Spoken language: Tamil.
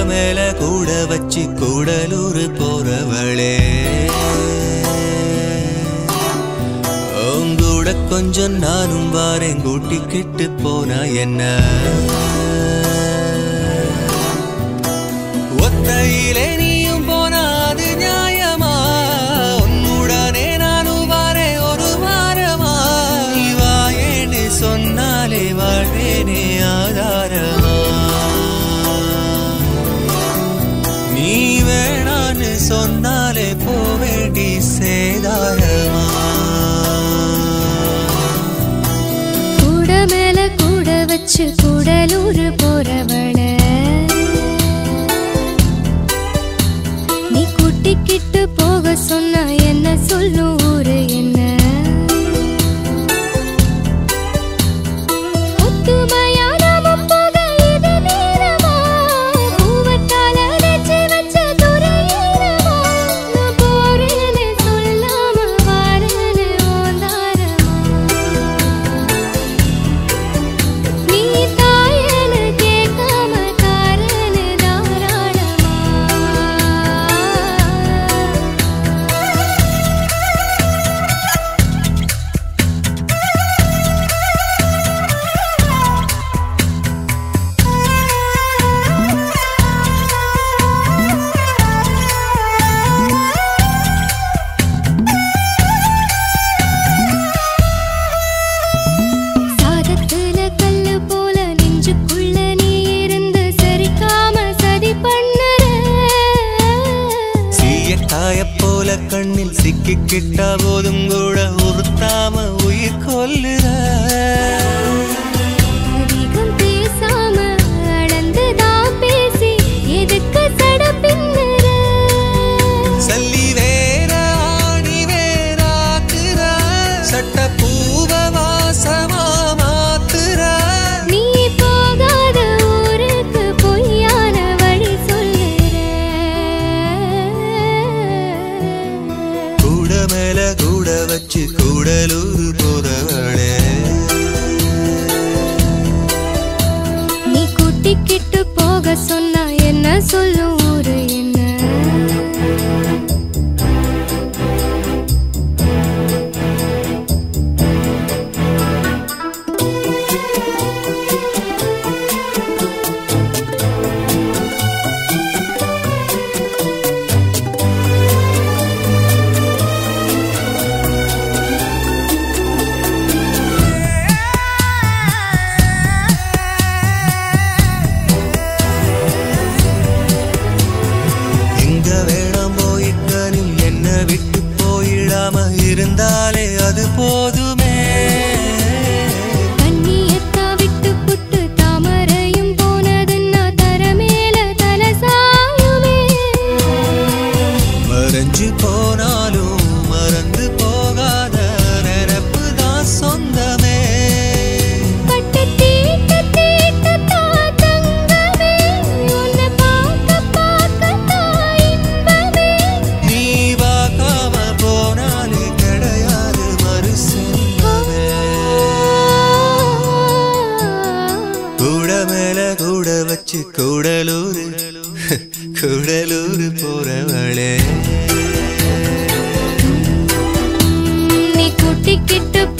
மேல கூட வச்சு கூடலூர் போறவளே உங்கூட கொஞ்சம் நானும் வாரேன் கூட்டிக்கிட்டு போனா என்ன ஒத்தையிலே நீயும் போனா அது நியாயமா உன்னுடனே நானும் வாரேன் ஒரு வாரமா நீ வாயேன்னு சொன்னாலே வாழ்வேனே ஆதாரமா நீ வேணான்னு சொன்னாலே போவேண்டி சேதாரமா கூட மேல கூட வச்சு கூடலூர் போறவள நீ கூட்டிக்கிட்டு போக சொன்னா என்ன சொல்லும் ஊரு என்ன ஒத்துமையா நாம போக இது நேரமா? பூவத்தால அடைச்சு வச்ச துரையீரமா? நான் போறேன்னு சொல்லாம வாரேன்னு ஓந்தாரமா? நீ தாயேன்னு கேட்காம தாரேன்னு தாராளமா சாதத்துல கல்லு போல நெஞ்சுக்குள்ள நீ இருந்து சரிக்காம சதி பண்ணுற சீயக்காய போல கண்ணில் சிக்கிக்கிட்டா போதும் கூட உறுத்தாம உயிர் கொல்லுற அதிகம் பேசாம அளந்துதான் பேசி எதுக்கு சட பின்னுற சல்லி வேற ஆணி வேறாக்குற சட்ட பூவ வாசமா மாத்துற நீ போகாத ஊருக்கு பொய்யான வழி சொல்லுற கூட மேல கூட வச்சு கூடலூர் போறவளே நீ கூட்டிக்கிட்டு போக சொன்னா என்ன சொல்லும் ஊரு என்ன எங்க வேணாம் போயிட்ட நீ என்ன விட்டு போயிடாம இருந்தாலே அது போதுமே கண்ணியத்தா விட்டு புட்டு தாமரையும் போனதுன்னா தர மேல தல சாயுமே மறைஞ்சு போனாலும் மறந்து போகாத நினப்பு தான் சொந்தமே பட்டு தீட்டு தீட்டு தா தங்கமே உன்னை பார்க்க பார்க்க தா இன்பமே நீ பார்க்காம போனாலே கிடையாது மறு சொந்தமே கூட மேல கூட வச்சு கூடலூர் கூடலூர் போறவளே நீ கூட்டிக்கிட்டு